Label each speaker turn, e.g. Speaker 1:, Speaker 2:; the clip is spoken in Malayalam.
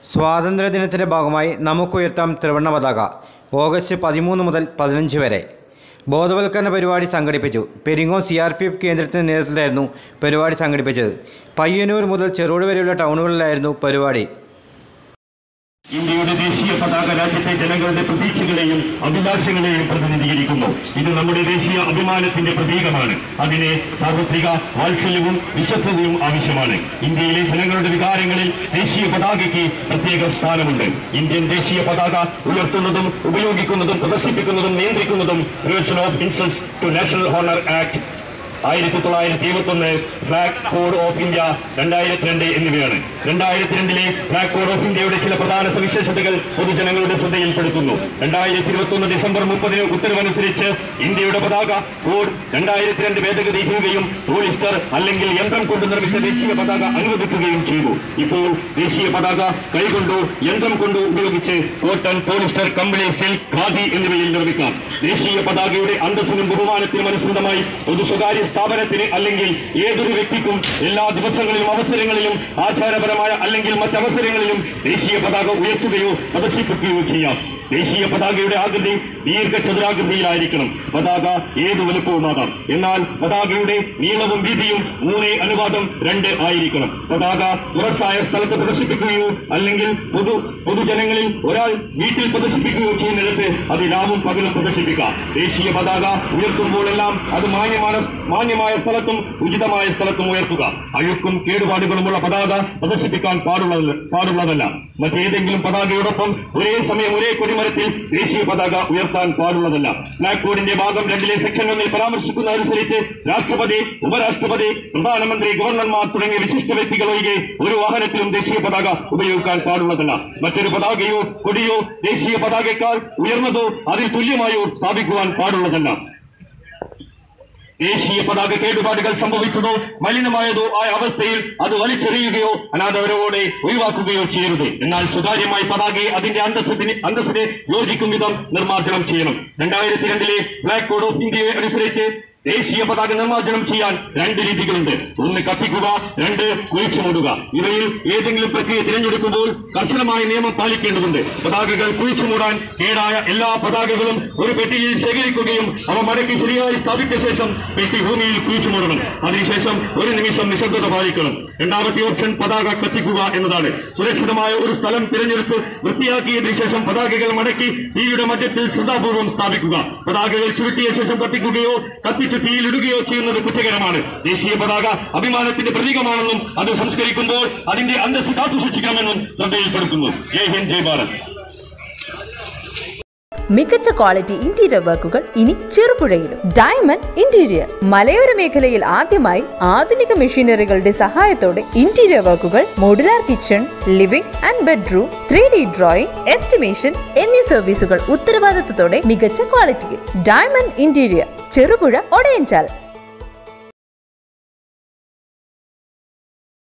Speaker 1: സ്വാതന്ത്ര്യദിനത്തിൻ്റെ ഭാഗമായി നമുക്കുയർത്താം ത്രിവർണ്ണ പതാക ഓഗസ്റ്റ് പതിമൂന്ന് മുതൽ പതിനഞ്ച് വരെ ബോധവൽക്കരണ പരിപാടി സംഘടിപ്പിച്ചു Peringome C R P F കേന്ദ്രത്തിൻ്റെ നേതൃത്വത്തിലായിരുന്നു പരിപാടി സംഘടിപ്പിച്ചത് പയ്യന്നൂർ മുതൽ ചെറുപുഴ വരെയുള്ള ടൗണുകളിലായിരുന്നു പരിപാടി
Speaker 2: ഇന്ത്യയുടെ ദേശീയ പതാക രാജ്യത്തെ ജനങ്ങളുടെ പ്രതീക്ഷകളെയും അഭിലാഷങ്ങളെയും പ്രതിനിധീകരിക്കുന്നു ഇത് നമ്മുടെ ദേശീയ അഭിമാനത്തിന്റെ പ്രതീകമാണ് അതിന് സാർവത്രിക വാത്സല്യവും വിശ്വസ്തതയും ആവശ്യമാണ് ഇന്ത്യയിലെ ജനങ്ങളുടെ വികാരങ്ങളിൽ ദേശീയ പതാകയ്ക്ക് പ്രത്യേക സ്ഥാനമുണ്ട് ഇന്ത്യൻ ദേശീയ പതാക ഉയർത്തുന്നതും ഉപയോഗിക്കുന്നതും പ്രദർശിപ്പിക്കുന്നതും നിയന്ത്രിക്കുന്നതും prevention of insult to national honour act ആയിരത്തി തൊള്ളായിരത്തി ഇരുപത്തൊന്ന് ഫ്ലാഗ് കോഡ് ഓഫ് ഇന്ത്യ രണ്ടായിരത്തി രണ്ട് എന്നിവയാണ് രണ്ടായിരത്തി രണ്ടിലെ ഫ്ലാഗ് കോഡ് ഓഫ് ഇന്ത്യയുടെ ചില പ്രധാന സവിശേഷതകൾ പൊതുജനങ്ങളുടെ ശ്രദ്ധയിൽപ്പെടുത്തുന്നു രണ്ടായിരത്തി ഇരുപത്തൊന്ന് ഡിസംബർ മുപ്പതിന് ഉത്തരവനുസരിച്ച് ഇന്ത്യയുടെ പതാക കോഡ് രണ്ടായിരത്തി രണ്ട് ഭേദഗതി ചെയ്യുകയും പോളിസ്റ്റർ അല്ലെങ്കിൽ യന്ത്രം കൊണ്ട് നിർമ്മിച്ച ദേശീയ പതാക അനുവദിക്കുകയും ചെയ്തു ഇപ്പോൾ ദേശീയ പതാക കൈകൊണ്ടോ യന്ത്രം കൊണ്ടോ ഉപയോഗിച്ച് കോട്ടൺ പോളിസ്റ്റർ കമ്പിളി സിൽക്ക് ഖാദി എന്നിവയിൽ നിർമ്മിക്കാം ദേശീയ പതാകയുടെ അന്തസ്സിനും ബഹുമാനത്തിനും അനുസൃതമായി പൊതു സ്വകാര്യ സ്ഥാപനത്തിന് അല്ലെങ്കിൽ ഏതൊരു വ്യക്തിക്കും എല്ലാ ദിവസങ്ങളിലും അവസരങ്ങളിലും ആചാരപരമായ അല്ലെങ്കിൽ മറ്റവസരങ്ങളിലും ദേശീയ പതാക ഉയർത്തുകയോ പ്രദർശിപ്പിക്കുകയോ ചെയ്യാം ദേശീയ പതാകയുടെ ആകൃതി ദീർഘചതുരാകൃതിയിലായിരിക്കണം പതാക ഏത് വലുപ്പവുമാകാം എന്നാൽ പതാകയുടെ നീളവും വീതിയും മൂന്ന് അനുപാതം രണ്ട് ആയിരിക്കണം പതാക തുറസായ സ്ഥലത്ത് പ്രദർശിപ്പിക്കുകയോ അല്ലെങ്കിൽ പൊതു പൊതുജനങ്ങളിൽ ഒരാൾ വീട്ടിൽ പ്രദർശിപ്പിക്കുകയോ ചെയ്യുന്നിടത്ത് അത് രാവും പകലും പ്രദർശിപ്പിക്കാം ദേശീയ പതാക ഉയർത്തുമ്പോഴെല്ലാം അത് മാന്യമായ മാന്യമായ സ്ഥലത്തും ഉചിതമായ സ്ഥലത്തും ഉയർത്തുക അഴുക്കും കേടുപാടുകളുമുള്ള പതാക പ്രദർശിപ്പിക്കാൻ പാടുള്ളത് പാടുള്ളതല്ല മറ്റേതെങ്കിലും പതാകയോടൊപ്പം ഒരേ സമയം ഒരേ കൊടിമരത്തിൽ ദേശീയ പതാക ഉയർത്താൻ പാടുള്ളതല്ല ഫ്ലാഗ് കോഡിന്റെ ഭാഗം രണ്ടിലെ സെക്ഷൻ ഒന്നിൽ പരാമർശിക്കുന്നതനുസരിച്ച് രാഷ്ട്രപതി ഉപരാഷ്ട്രപതി പ്രധാനമന്ത്രി ഗവർണർമാർ തുടങ്ങിയ വിശിഷ്ട വ്യക്തികൾ ഒഴികെ ഒരു വാഹനത്തിലും ദേശീയ പതാക ഉപയോഗിക്കാൻ പാടുള്ളതല്ല മറ്റൊരു പതാകയോ കൊടിയോ ദേശീയ പതാകയേക്കാൾ ഉയർന്നതോ അതിൽ തുല്യമായോ സ്ഥാപിക്കുവാൻ പാടുള്ളതല്ല ദേശീയ പതാക കേടുപാടുകൾ സംഭവിച്ചതോ മലിനമായതോ ആയ അവസ്ഥയിൽ അത് വലിച്ചെറിയുകയോ അനാദരവോടെ ഒഴിവാക്കുകയോ ചെയ്യരുത് എന്നാൽ സ്വകാര്യമായി പതാകയെ അതിന്റെ അന്തസ്സിന് അന്തസ്സിനെ യോജിക്കും വിധം നിർമ്മാർജ്ജനം ചെയ്യണം രണ്ടായിരത്തി രണ്ടിലെ ഫ്ലാഗ് കോഡ് ഓഫ് ഇന്ത്യയെ അനുസരിച്ച് ദേശീയ പതാക നിർമ്മാർജ്ജനം ചെയ്യാൻ രണ്ട് രീതികളുണ്ട് ഒന്ന് കത്തിക്കുക രണ്ട് കുഴിച്ചുമൂടുക ഇവയിൽ ഏതെങ്കിലും പ്രക്രിയ തിരഞ്ഞെടുക്കുമ്പോൾ കർശനമായ നിയമം പാലിക്കേണ്ടതുണ്ട് പതാകകൾ കുഴിച്ചുമൂടാൻ കേടായ എല്ലാ പതാകകളും ഒരു പെട്ടിയിൽ ശേഖരിക്കുകയും അവ മടക്കി ശരിയായി സ്ഥാപിച്ച ശേഷം പെട്ടി ഭൂമിയിൽ കുഴിച്ചുമൂടണം അതിനുശേഷം ഒരു നിമിഷം നിശബ്ദത പാലിക്കണം രണ്ടാമത്തെ ഓപ്ഷൻ പതാക കത്തിക്കുക എന്നതാണ് സുരക്ഷിതമായ ഒരു സ്ഥലം തിരഞ്ഞെടുത്ത് വൃത്തിയാക്കിയതിനു ശേഷം പതാകകൾ മടക്കി തീയുടെ മധ്യത്തിൽ ശ്രദ്ധാപൂർവ്വം സ്ഥാപിക്കുക പതാകകൾ ചുരുട്ടിയ ശേഷം കത്തിക്കുകയോ കത്തിച്ച് തീയിലിടുകയോ ചെയ്യുന്നത് കുറ്റകരമാണ് ദേശീയ പതാക അഭിമാനത്തിന്റെ പ്രതീകമാണെന്നും അത് സംസ്കരിക്കുമ്പോൾ അതിന്റെ അന്തസ് കാത്തുസൂക്ഷിക്കണമെന്നും ശ്രദ്ധയിൽപ്പെടുത്തുന്നു ജയ് ഹിന്ദ് ജയ് ഭാരത്
Speaker 3: മികച്ച ക്വാളിറ്റി ഇന്റീരിയർ വർക്കുകൾ ഇനി ചെറുപുഴയിലും ഡയമണ്ട് ഇന്റീരിയർ മലയോര മേഖലയിൽ ആദ്യമായി ആധുനിക മെഷീനറികളുടെ സഹായത്തോടെ ഇന്റീരിയർ വർക്കുകൾ modular kitchen living and bedroom three D drawing estimation എന്നീ സർവീസുകൾ ഉത്തരവാദിത്തത്തോടെ മികച്ച ക്വാളിറ്റിയിൽ ഡയമണ്ട് ഇന്റീരിയർ ചെറുപുഴ ഒടയഞ്ചാൽ